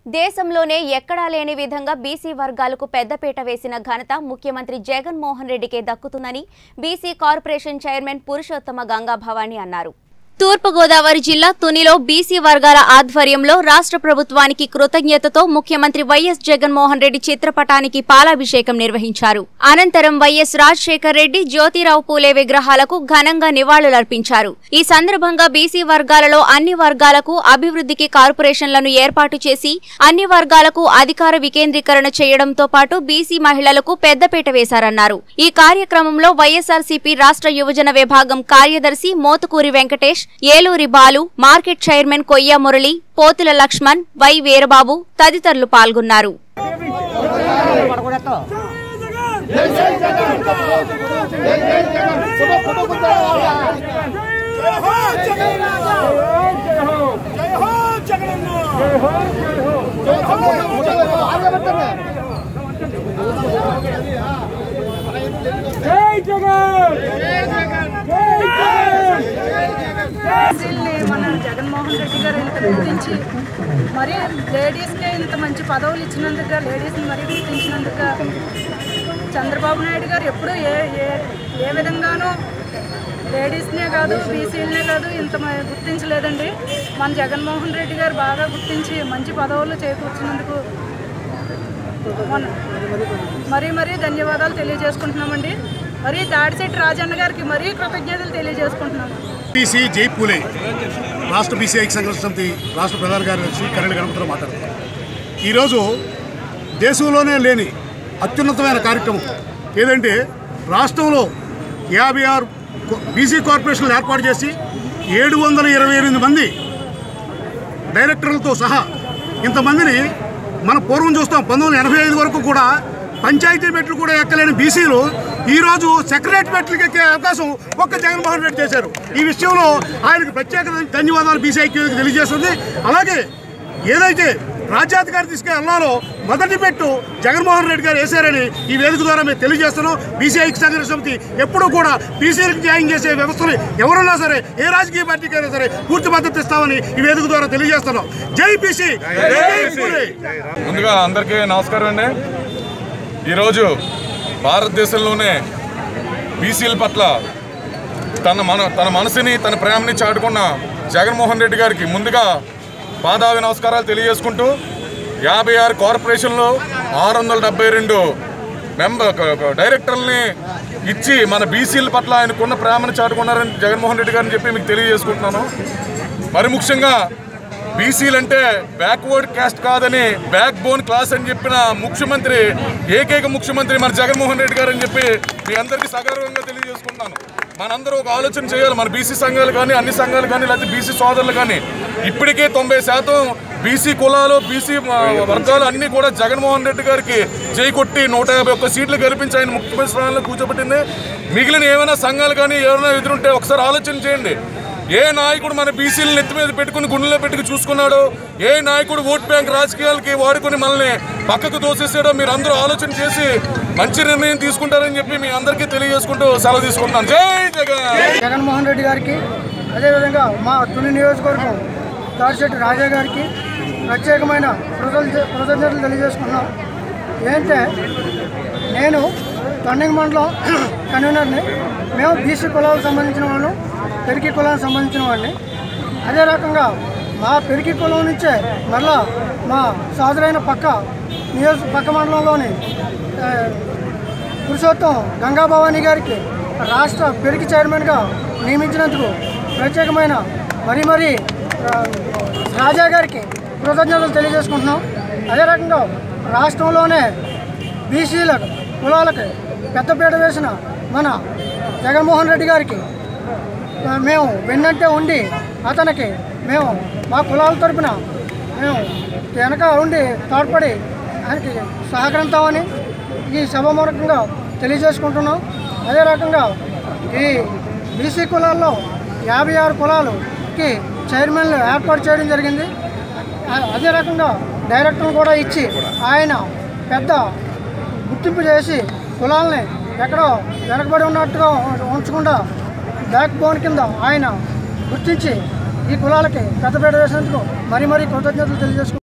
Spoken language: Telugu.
దేశంలోనే ఎక్కడా లేని విధంగా బీసీ వర్గాలకు పెద్దపీట వేసిన ఘనత ముఖ్యమంత్రి జగన్మోహన్ రెడ్డికే దక్కుతుందని BC corporation chairman Purushottama Ganga Bhavani అన్నారు తూర్పుగోదావరి జిల్లా తునిలో బీసీ వర్గాల ఆధ్వర్యంలో రాష్ట్ర ప్రభుత్వానికి కృతజ్ఞతతో ముఖ్యమంత్రి వైఎస్ జగన్మోహన్ రెడ్డి చిత్రపటానికి పాలాభిషేకం నిర్వహించారు అనంతరం వైఎస్ రాజశేఖర్ రెడ్డి జ్యోతిరావు పూలే విగ్రహాలకు ఘనంగా నివాళులర్పించారు ఈ సందర్భంగా బీసీ వర్గాలలో అన్ని వర్గాలకు అభివృద్ధికి కార్పొరేషన్లను ఏర్పాటు చేసి అన్ని వర్గాలకు అధికార వికేంద్రీకరణ చేయడంతో పాటు బీసీ మహిళలకు పెద్దపీట వేశారన్నారు ఈ కార్యక్రమంలో వైఎస్ఆర్సీపీ రాష్ట్ర యువజన విభాగం కార్యదర్శి Mothukuri Venkatesh Eluri Balu market chairman Koyya Murali Pothula Lakshman Y Veerababu తదితరులు పాల్గొన్నారు జై హో జగన్ జై హో జై హో జగన్ జై హో జై హో జై జగన్ జై జగన్ ఎస్సీల్ని మన జగన్మోహన్ రెడ్డి గారు ఇంత గుర్తించి మరి లేడీస్కే ఇంత మంచి పదవులు ఇచ్చినందుకు లేడీస్ని మరీ గుర్తించినందుకు చంద్రబాబు నాయుడు గారు ఎప్పుడూ ఏ ఏ ఏ విధంగానూ లేడీస్నే కాదు బీసీలనే కాదు ఇంత మ- గుర్తించలేదండి మన జగన్మోహన్ రెడ్డి గారు బాగా గుర్తించి మంచి పదవులు చేకూర్చినందుకు మన మరీ మరీ ధన్యవాదాలు తెలియజేసుకుంటున్నామండి మరి దాడిశెట్టి రాజన్న గారికి మరీ కృతజ్ఞతలు తెలియజేసుకుంటున్నాము బీసీ జై పూలే రాష్ట్ర బీసీ ఐక్య సంఘర్షణ సమితి రాష్ట్ర ప్రధాన కార్యదర్శి కరెంట్ గణపతిలో మాట్లాడుతున్నాను ఈరోజు దేశంలోనే లేని అత్యున్నతమైన కార్యక్రమం ఏదంటే రాష్ట్రంలో యాభై ఆరు బీసీ కార్పొరేషన్లు ఏర్పాటు చేసి ఏడు వందల ఇరవై ఎనిమిది మంది డైరెక్టర్లతో సహా ఇంతమందిని మన పూర్వం చూస్తాం పంతొమ్మిది వందల ఎనభై ఐదు వరకు కూడా పంచాయతీ మెట్లు కూడా ఎక్కలేని బీసీలు ఈరోజు సెక్రటరీ మెట్లకి ఎక్కే అవకాశం ఒక్క జగన్మోహన్ రెడ్డి చేశారు ఈ విషయంలో ఆయనకు ప్రత్యేక ధన్యవాదాలు బీసీ ఐక్యూకి తెలియజేస్తుంది అలాగే ఏదైతే రాజ్యాధికారి తీసుకుని వెళ్ళాలో మొదటి పెట్టు జగన్మోహన్ రెడ్డి గారు వేశారని ఈ వేదిక ద్వారా మేము తెలియజేస్తున్నాం బీసీ ఐక్య సంఘర్షణ సమితి ఎప్పుడూ కూడా బీసీలకు న్యాయం చేసే వ్యవస్థలు ఎవరున్నా సరే ఏ రాజకీయ పార్టీకైనా సరే పూర్తి మద్దతు ఇస్తామని ఈ వేదిక ద్వారా తెలియజేస్తున్నాం జై బీసీ జై పూలే. ముందుగా అందరికీ నమస్కారం అండి ఈరోజు భారతదేశంలోనే బీసీల పట్ల తన మన తన మనసుని తన ప్రేమని చాటుకున్న జగన్మోహన్ రెడ్డి గారికి ముందుగా పాదావి నమస్కారాలు తెలియజేసుకుంటూ యాభై ఆరు కార్పొరేషన్లు ఆరు వందల డెబ్బై రెండు మెంబర్ డైరెక్టర్లని ఇచ్చి మన బీసీల పట్ల ఆయనకున్న ప్రేమను చాటుకున్నారని జగన్మోహన్ రెడ్డి గారిని చెప్పి మీకు తెలియజేసుకుంటున్నాను మరి ముఖ్యంగా బీసీలు అంటే బ్యాక్వర్డ్ క్యాస్ట్ కాదని బ్యాక్ బోన్ క్లాస్ అని చెప్పిన ముఖ్యమంత్రి ఏకైక ముఖ్యమంత్రి మన జగన్మోహన్ రెడ్డి గారు అని చెప్పి మీ అందరికీ సగర్వంగా తెలియజేసుకుంటున్నాను మనందరూ ఒక ఆలోచన చేయాలి మన బీసీ సంఘాలు కానీ అన్ని సంఘాలు కానీ లేకపోతే బీసీ సోదరులు కానీ ఇప్పటికే తొంభై శాతం బీసీ కులాలు బీసీ వర్గాలు అన్నీ కూడా జగన్మోహన్ రెడ్డి గారికి జై కొట్టి నూట యాభై ఒక్క సీట్లు గెలిపించి ఆయన ముఖ్యమంత్రి స్థానంలో కూర్చోబెట్టింది మిగిలిన ఏమైనా సంఘాలు కానీ ఏమైనా ఎదురుంటే ఒకసారి ఆలోచన చేయండి ఏ నాయకుడు మన బీసీలను నెత్తి మీద పెట్టుకుని గుండెలో పెట్టుకుని చూసుకున్నాడో ఏ నాయకుడు ఓట్ బ్యాంక్ రాజకీయాలకి వాడుకొని మనల్ని పక్కకు దోసేసాడో మీరు అందరూ ఆలోచన చేసి మంచి నిర్ణయం తీసుకుంటారని చెప్పి మీ అందరికీ తెలియజేసుకుంటూ సెలవు తీసుకుంటున్నాను జై జగన్ జగన్మోహన్ రెడ్డి గారికి అదేవిధంగా మా తుని నియోజకవర్గం దాడిశెట్టి రాజా గారికి ప్రత్యేకమైన కృతజ్ఞ కృతజ్ఞతలు తెలియజేసుకున్నాం ఏంటంటే నేను టర్నింగ్ మండలం కన్వీనర్ని మేము బీసీ కులాలకు సంబంధించిన వాళ్ళు పెరిగి కులానికి సంబంధించిన వాడిని అదే రకంగా మా పెరిగి కులం నుంచే మరలా మా సోదరైన పక్క నియోజ పక్క మండలంలోని ఆ, పురుషోత్తం గంగాభవాని గారికి రాష్ట్ర పెరిగి చైర్మన్గా నియమించినందుకు ప్రత్యేకమైన మరీ మరీ ఆ, రాజా గారికి కృతజ్ఞతలు తెలియజేసుకుంటున్నాం అదే రకంగా రాష్ట్రంలోనే బీసీల కులాలకి పెద్దపీట వేసిన మన జగన్మోహన్ రెడ్డి గారికి ఆ, మేము వెన్నంటే ఉండి అతనికి మేము మా కులాల తరపున మేము వెనక ఉండి తోడ్పడి ఆయనకి సహకరిస్తామని ఈ సభామూలకంగా తెలియజేసుకుంటున్నాం అదే రకంగా ఈ బీసీ కులాల్లో యాభై ఆరు కులాలకి చైర్మన్లు ఏర్పాటు చేయడం జరిగింది ఆ- అదే రకంగా డైరెక్టర్లు కూడా ఇచ్చి ఆయన పెద్ద గుర్తింపు చేసి కులాలని ఎక్కడో వెనకబడి ఉన్నట్టుగా ఉంచకుండా బ్యాక్ బోన్ కింద ఆయన గుర్తించి ఈ కులాలకి పెద్దపీట వేసినందుకు మరీ మరీ కృతజ్ఞతలు తెలియజేసుకుంటున్నాను